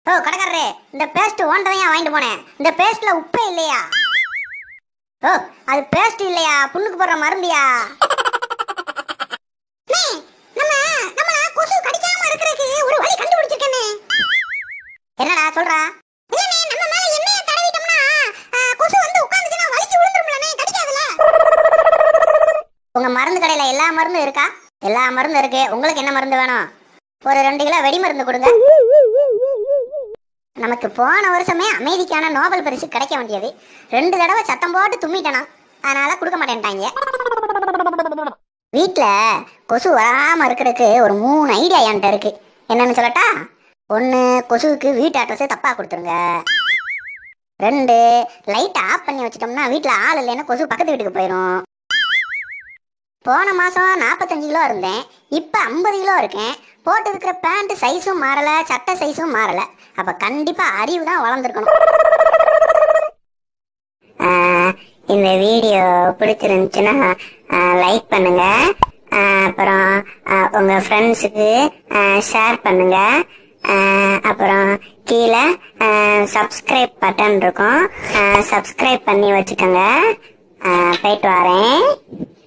ஓ கடைக்காரரே இந்த பேஸ்ட் ஓண்டதையா வாங்கிட்டு போனேன் இந்த பேஸ்ட்ல உப்பே இல்லையா ஓ அது பேஸ்ட் இல்லையா புண்ணுக்கு போடுற மருந்தியா நம்ம நம்ம கொசு கடிக்காம இருக்கிறதுக்கு ஒரு வழி கண்டுபிடிச்சிருக்கேனே என்னடா சொல்றா இல்லனே நம்ம மேல எண்ணெய தடவிட்டோம்னா ஆ, கொசு வந்து உட்கார்ந்துச்சுனா வலிக்கு விழுந்துரும்லனே கடிக்காதுல உங்க மருந்து கடையில எல்லா மருந்தும் இருக்கா எல்லா மருந்தும் இருக்கு உங்களுக்கு என்ன மருந்து வேணும் ஒரு ரெண்டு கிலோ வெடி மருந்து கொடுங்க நமக்கு போன வருஷமே அமைதிக்கான நோபல் பரிசு கிடைக்க வேண்டியது ரெண்டு தடவை சத்தம் போட்டு தும்மிட்டனா அதனால கொடுக்க மாட்டேன்ட்டாங்க வீட்ல கொசு வராம இருக்கிறதுக்கு ஒரு மூணு ஐடியா என்கிட்ட இருக்கு என்னன்னு சொல்லட்டா ஒன்று கொசுவுக்கு வீட்டு அட்ரஸை தப்பா கொடுத்துருங்க ரெண்டு லைட் ஆஃப் பண்ணி வச்சிட்டோம்னா வீட்டில் ஆள் இல்லைன்னா கொசு பக்கத்து வீட்டுக்கு போயிடும் போன மாசம் நாற்பத்தஞ்சு கிலோ இருந்தேன் இப்போ ஐம்பது கிலோ இருக்கேன் போட்டு இருக்கிற பேண்ட் சைஸும் மாறல சட்டை சைஸும் மாறல அப்ப கண்டிப்பா அறிவு தான் வளர்ந்துருக்கணும் இந்த வீடியோ பிடிச்சிருந்துச்சுன்னா லைக் பண்ணுங்க ஆஹ் அப்புறம் ஆஹ் உங்க ஃப்ரெண்ட்ஸுக்கு ஷேர் பண்ணுங்க ஆஹ் அப்புறம் கீழே சப்ஸ்கிரைப் பட்டன் இருக்கும் சப்ஸ்கிரைப் பண்ணி வச்சுக்கோங்க ஆஹ் போயிட்டு வரேன்